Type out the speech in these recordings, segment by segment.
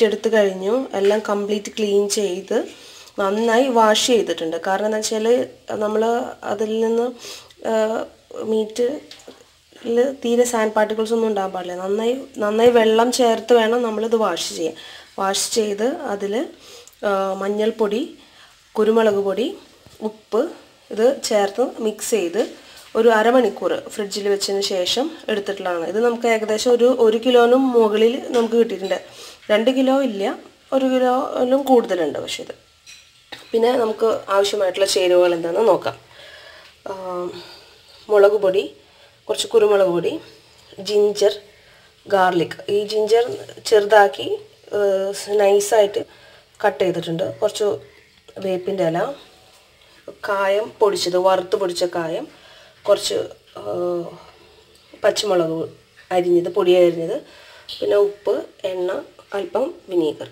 ഊറ്റിയെടുത്ത് കഴിഞ്ഞു എല്ലാം complete clean ചെയ്ത് നന്നായി വാഷ് ചെയ്തിട്ടുണ്ട് കാരണം എന്താ വെച്ചാൽ നമ്മൾ അതിൽ നിന്ന് മീറ്റ് തീരെ സാൻഡ് പാർട്ടിക്കിൾസ് ഒന്നും ഉണ്ടാകാൻ പാടില്ല നന്നായി നന്നായി വെള്ളം ചേർത്ത് വേണം നമ്മളിത് വാഷ് ചെയ്യാൻ വാഷ് ചെയ്ത് അതിൽ മഞ്ഞൾപ്പൊടി കുരുമുളക് പൊടി ഉപ്പ് ഇത് ചേർത്ത് മിക്സ് ചെയ്ത് ഒരു അരമണിക്കൂർ ഫ്രിഡ്ജിൽ വെച്ചതിന് ശേഷം എടുത്തിട്ടുള്ളതാണ് ഇത് നമുക്ക് ഏകദേശം ഒരു ഒരു കിലോനും മുകളിൽ നമുക്ക് കിട്ടിയിട്ടുണ്ട് രണ്ട് കിലോ ഇല്ല ഒരു കിലോയിലും കൂടുതലുണ്ട് പക്ഷേ ഇത് പിന്നെ നമുക്ക് ആവശ്യമായിട്ടുള്ള ചേരുവകൾ എന്താണെന്ന് നോക്കാം ആ, മുളക് പൊടി കുറച്ച് കുരുമുളക് പൊടി ജിഞ്ചർ ഗാർലിക് ഈ ജിഞ്ചർ ചെറുതാക്കി നൈസായിട്ട് കട്ട് ചെയ്തിട്ടുണ്ട് കുറച്ച് വേപ്പിൻ്റെ ഇല കായം പൊടിച്ചത് വറുത്ത് പൊടിച്ച കായം കുറച്ച് ആ, പച്ചമുളക് അരിഞ്ഞത് പൊടി അരിഞ്ഞത് പിന്നെ ഉപ്പ് എണ്ണ അല്പം വിനീഗർ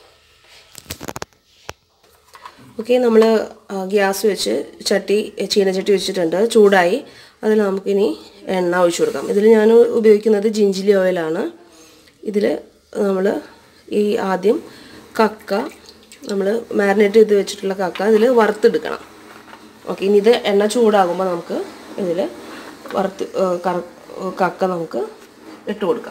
ഓക്കെ നമ്മൾ ഗ്യാസ് വെച്ച് ചട്ടി ചീനച്ചട്ടി വെച്ചിട്ടുണ്ട് ചൂടായി അതിൽ നമുക്കിനി എണ്ണ ഒഴിച്ചു കൊടുക്കാം ഇതിൽ ഞാൻ ഉപയോഗിക്കുന്നത് ജിഞ്ചിലി ഓയിലാണ് ഇതിൽ നമ്മൾ ഈ ആദ്യം കക്ക നമ്മൾ മാരിനേറ്റ് ചെയ്ത് വെച്ചിട്ടുള്ള കക്ക ഇതിൽ വറുത്തെടുക്കണം ഓക്കെ ഇനി ഇത് എണ്ണ ചൂടാകുമ്പോൾ നമുക്ക് ഇതിൽ വറുത്ത് ഏ, കറ- കക്ക നമുക്ക് ഇട്ട് കൊടുക്കാം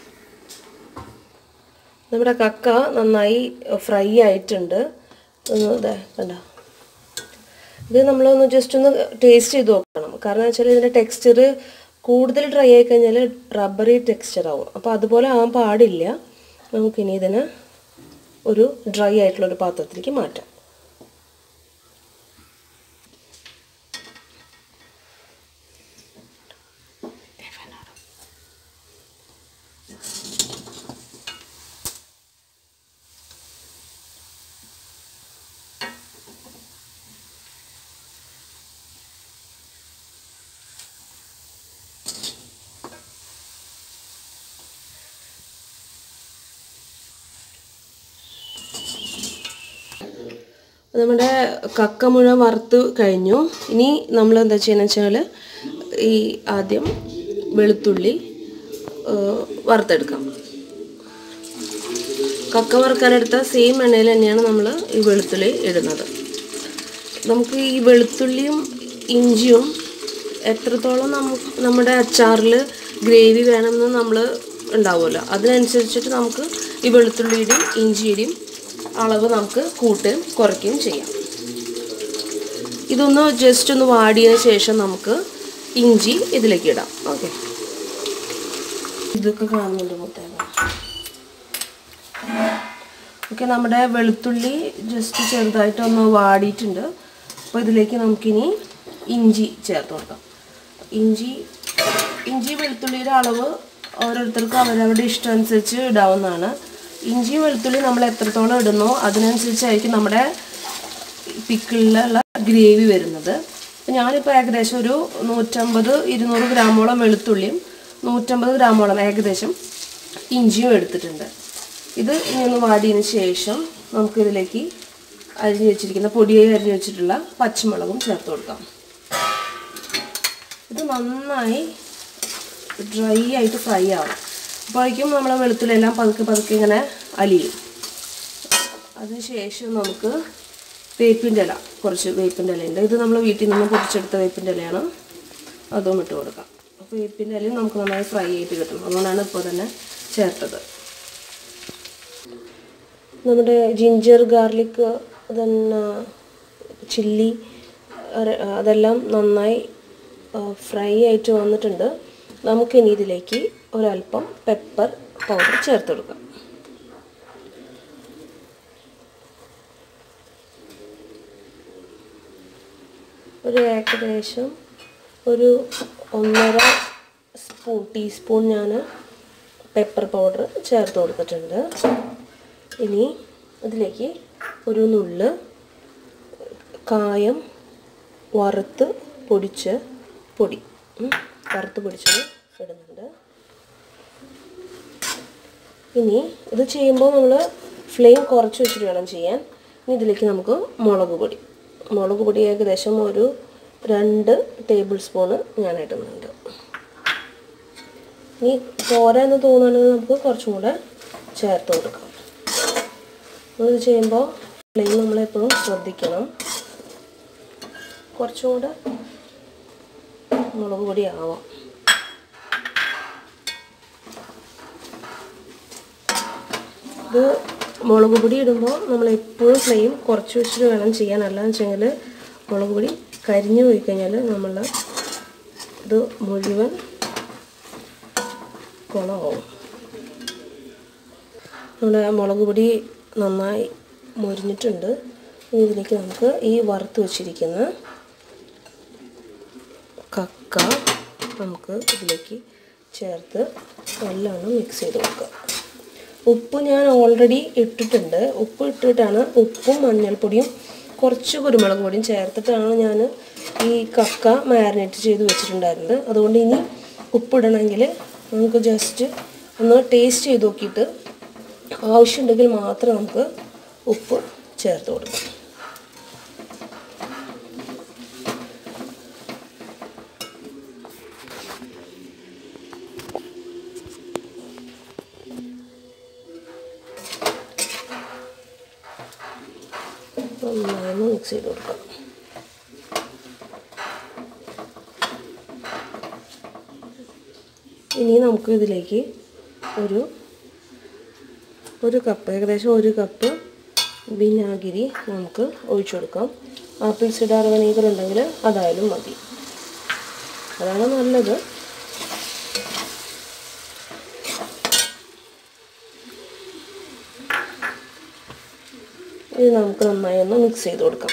നമ്മുടെ കക്ക നന്നായി ഫ്രൈ ആയിട്ടുണ്ട് ഒന്ന് ഇതേ കണ്ട ഇത് നമ്മളൊന്ന് ജസ്റ്റ് ഒന്ന് ടേസ്റ്റ് ചെയ്ത് നോക്കണം കാരണം വെച്ചാൽ ഇതിൻ്റെ ടെക്സ്ചർ കൂടുതൽ ഡ്രൈ ആയി കഴിഞ്ഞാൽ റബ്ബറി ടെക്സ്ചർ ആവും അപ്പോൾ അതുപോലെ ആവാൻ പാടില്ല നമുക്കിനി ഇതിനെ ഒരു ഡ്രൈ ആയിട്ടുള്ള ഒരു പാത്രത്തിലേക്ക് മാറ്റാം നമ്മുടെ കക്ക മുഴുവൻ വറുത്ത് കഴിഞ്ഞു ഇനി നമ്മൾ എന്താ ചെയ്യുന്നത് വെച്ചാൽ ഈ ആദ്യം വെളുത്തുള്ളി ആ, വറുത്തെടുക്കാം കക്ക വറുക്കാനെടുത്ത സെയിം എണ്ണയിൽ തന്നെയാണ് നമ്മൾ ഈ വെളുത്തുള്ളി ഇടുന്നത് നമുക്ക് ഈ വെളുത്തുള്ളിയും ഇഞ്ചിയും എത്രത്തോളം നമുക്ക് നമ്മുടെ അച്ചാറിൽ ഗ്രേവി വേണമെന്ന് നമ്മൾ ഉണ്ടാവുമല്ലോ അതിനനുസരിച്ചിട്ട് നമുക്ക് ഈ വെളുത്തുള്ളിയുടെയും ഇഞ്ചിയുടെയും അളവ് നമുക്ക് കൂട്ടുകയും കുറയ്ക്കുകയും ചെയ്യാം ഇതൊന്ന് ജസ്റ്റ് ഒന്ന് വാടിയതിന് ശേഷം നമുക്ക് ഇഞ്ചി ഇതിലേക്ക് ഇടാം ഓക്കെ ഇതൊക്കെ കാണുന്നുണ്ട് മുത്തേക്ക ഓക്കെ നമ്മുടെ വെളുത്തുള്ളി ജസ്റ്റ് ചെറുതായിട്ടൊന്ന് വാടിയിട്ടുണ്ട് അപ്പോൾ ഇതിലേക്ക് നമുക്കിനി ഇഞ്ചി ചേർത്ത് കൊടുക്കാം ഇഞ്ചി ഇഞ്ചി വെളുത്തുള്ളിയുടെ അളവ് ഓരോരുത്തർക്കും അവരവരുടെ ഇഷ്ടം അനുസരിച്ച് ഇടാവുന്നതാണ് ഇഞ്ചി വെളുത്തുള്ളി നമ്മൾ എത്രത്തോളം ഇടുന്നോ അതിനനുസരിച്ചായിരിക്കും നമ്മുടെ പിക്കിളിലുള്ള ഗ്രേവി വരുന്നത് അപ്പോൾ ഞാനിപ്പോൾ ഏകദേശം ഒരു നൂറ്റമ്പത് ഇരുന്നൂറ് ഗ്രാമോളം വെളുത്തുള്ളിയും നൂറ്റമ്പത് ഗ്രാമോളം ഏകദേശം ഇഞ്ചിയും എടുത്തിട്ടുണ്ട് ഇത് ഇനി ഒന്ന് വാടിയതിന് ശേഷം നമുക്കിതിലേക്ക് അരിഞ്ഞു വെച്ചിരിക്കുന്ന പൊടിയായി അരിഞ്ഞു വെച്ചിട്ടുള്ള പച്ചമുളകും ചേർത്ത് കൊടുക്കാം ഇത് നന്നായി ഡ്രൈ ആയിട്ട് ഫ്രൈ ആവും അപ്പോഴേക്കും നമ്മൾ വെളുത്തുള്ളിയെല്ലാം പതുക്കെ പതുക്കെ ഇങ്ങനെ അലിയും അതിനുശേഷം നമുക്ക് വേപ്പിൻ്റെ ഇല കുറച്ച് വേപ്പിൻ്റെ ഇലയുണ്ട് ഇത് നമ്മൾ വീട്ടിൽ നിന്ന് പൊടിച്ചെടുത്ത വേപ്പിൻ്റെ ഇലയാണ് അതും ഇട്ട് കൊടുക്കാം അപ്പോൾ വേപ്പിൻ്റെ ഇലയും നമുക്ക് നന്നായി ഫ്രൈ ആയിട്ട് കിട്ടും അതുകൊണ്ടാണ് ഇപ്പോൾ തന്നെ ചേർത്തത് നമ്മുടെ ജിഞ്ചർ ഗാർലിക് തന്നെ ചില്ലി അര- അതെല്ലാം നന്നായി ഫ്രൈ ആയിട്ട് വന്നിട്ടുണ്ട് നമുക്കിനി ഇതിലേക്ക് ഒരല്പം പെപ്പർ പൗഡർ ചേർത്ത് കൊടുക്കാം ഒരു ഏകദേശം ഒരു ഒന്നര സ്പൂൺ ടീസ്പൂൺ ഞാൻ പെപ്പർ പൗഡർ ചേർത്ത് കൊടുത്തിട്ടുണ്ട് ഇനി ഇതിലേക്ക് ഒരു നുള്ള് കായം വറുത്ത് പൊടിച്ച പൊടി ഉം, വറുത്ത് പൊടിച്ചത് ഇടുന്നുണ്ട് ഇനി ഇത് ചെയ്യുമ്പോൾ നമ്മൾ ഫ്ലെയിം കുറച്ച് വെച്ചിട്ട് വേണം ചെയ്യാൻ ഇനി ഇതിലേക്ക് നമുക്ക് മുളക് പൊടി മുളക് പൊടി ഏകദേശം ഒരു രണ്ട് ടേബിൾ സ്പൂണ് ഞാൻ ഇടുന്നുണ്ട് ഇനി പോരാ എന്ന് തോന്നുകയാണെങ്കിൽ നമുക്ക് കുറച്ചും കൂടെ ചേർത്ത് കൊടുക്കാം ഇത് ചെയ്യുമ്പോൾ ഫ്ലെയിം നമ്മളെപ്പോഴും ശ്രദ്ധിക്കണം കുറച്ചും കൂടെ മുളക് പൊടി ആവാം ഇത് മുളക് പൊടി ഇടുമ്പോൾ നമ്മൾ എപ്പോഴും ഫ്ലെയിം കുറച്ച് വെച്ചിട്ട് വേണം ചെയ്യാൻ അല്ലാന്ന് വെച്ചെങ്കിൽ മുളക് പൊടി കരിഞ്ഞു പോയി കഴിഞ്ഞാൽ നമ്മൾ ഇത് മുഴുവൻ കുളമാവും നമ്മുടെ മുളക് പൊടി നന്നായി മുരിഞ്ഞിട്ടുണ്ട് ഇനി ഇതിലേക്ക് നമുക്ക് ഈ വറുത്ത് വെച്ചിരിക്കുന്ന കക്ക നമുക്ക് ഇതിലേക്ക് ചേർത്ത് നല്ലോണം മിക്സ് ചെയ്ത് കൊടുക്കുക ഉപ്പ് ഞാൻ ഓൾറെഡി ഇട്ടിട്ടുണ്ട് ഉപ്പ് ഇട്ടിട്ടാണ് ഉപ്പും മഞ്ഞൾപ്പൊടിയും കുറച്ച് കുരുമുളക് പൊടിയും ചേർത്തിട്ടാണ് ഞാൻ ഈ കക്ക മാരിനേറ്റ് ചെയ്ത് വെച്ചിട്ടുണ്ടായിരുന്നത് അതുകൊണ്ട് ഇനി ഉപ്പിടണമെങ്കിൽ നമുക്ക് ജസ്റ്റ് ഒന്ന് ടേസ്റ്റ് ചെയ്ത് നോക്കിയിട്ട് ആവശ്യമുണ്ടെങ്കിൽ മാത്രം നമുക്ക് ഉപ്പ് ചേർത്ത് കൊടുക്കാം നന്നായി മിക്സ് ചെയ്ത് കൊടുക്കാം ഇനി നമുക്ക് ഇതിലേക്ക് ഒരു ഒരു കപ്പ് ഏകദേശം ഒരു കപ്പ് വിനാഗിരി നമുക്ക് ഒഴിച്ചു കൊടുക്കാം ആപ്പിൾ സിഡാർ വിനീഗർ ഉണ്ടെങ്കിൽ അതായാലും മതി അതാണ് നല്ലത് ഇത് നമുക്ക് നന്നായി ഒന്ന് മിക്സ് ചെയ്ത് കൊടുക്കാം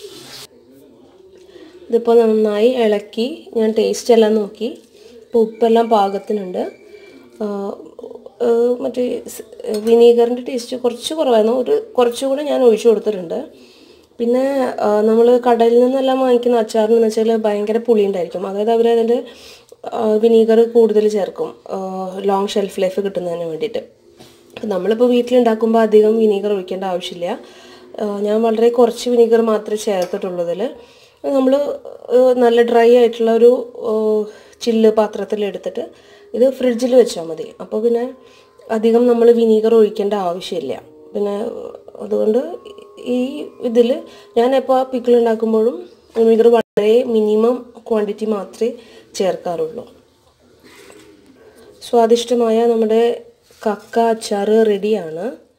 ഇതിപ്പോൾ നന്നായി ഇളക്കി ഞാൻ ടേസ്റ്റ് എല്ലാം നോക്കി ഇപ്പോൾ ഉപ്പെല്ലാം പാകത്തിനുണ്ട് മറ്റേ വിനീഗറിൻ്റെ ടേസ്റ്റ് കുറച്ച് കുറവായിരുന്നു ഒരു കുറച്ചുകൂടെ ഞാൻ ഒഴിച്ചു കൊടുത്തിട്ടുണ്ട് പിന്നെ നമ്മൾ കടയിൽ നിന്നെല്ലാം വാങ്ങിക്കുന്ന അച്ചാറിനെന്ന് വെച്ചാൽ ഭയങ്കര പുളി ഉണ്ടായിരിക്കും അതായത് അവർ അതിൻ്റെ വിനീഗർ കൂടുതൽ ചേർക്കും ലോങ് ഷെൽഫ് ലൈഫ് കിട്ടുന്നതിന് വേണ്ടിയിട്ട് നമ്മളിപ്പോൾ വീട്ടിലുണ്ടാക്കുമ്പോൾ അധികം വിനീഗർ ഒഴിക്കേണ്ട ആവശ്യമില്ല ഞാൻ വളരെ കുറച്ച് വിനീഗർ മാത്രമേ ചേർത്തിട്ടുള്ളൂ ഇതിൽ നമ്മൾ നല്ല ഡ്രൈ ആയിട്ടുള്ള ഒരു ചില്ല് പാത്രത്തിൽ എടുത്തിട്ട് ഇത് ഫ്രിഡ്ജിൽ വെച്ചാൽ മതി അപ്പോൾ പിന്നെ അധികം നമ്മൾ വിനീഗർ ഒഴിക്കേണ്ട ആവശ്യമില്ല പിന്നെ അതുകൊണ്ട് ഈ ഇതിൽ ഞാനിപ്പോൾ പിക്കിൾ ഉണ്ടാക്കുമ്പോഴും വിനീഗർ വളരെ മിനിമം ക്വാണ്ടിറ്റി മാത്രമേ ചേർക്കാറുള്ളൂ സ്വാദിഷ്ടമായ നമ്മുടെ കക്ക അച്ചാർ റെഡിയാണ്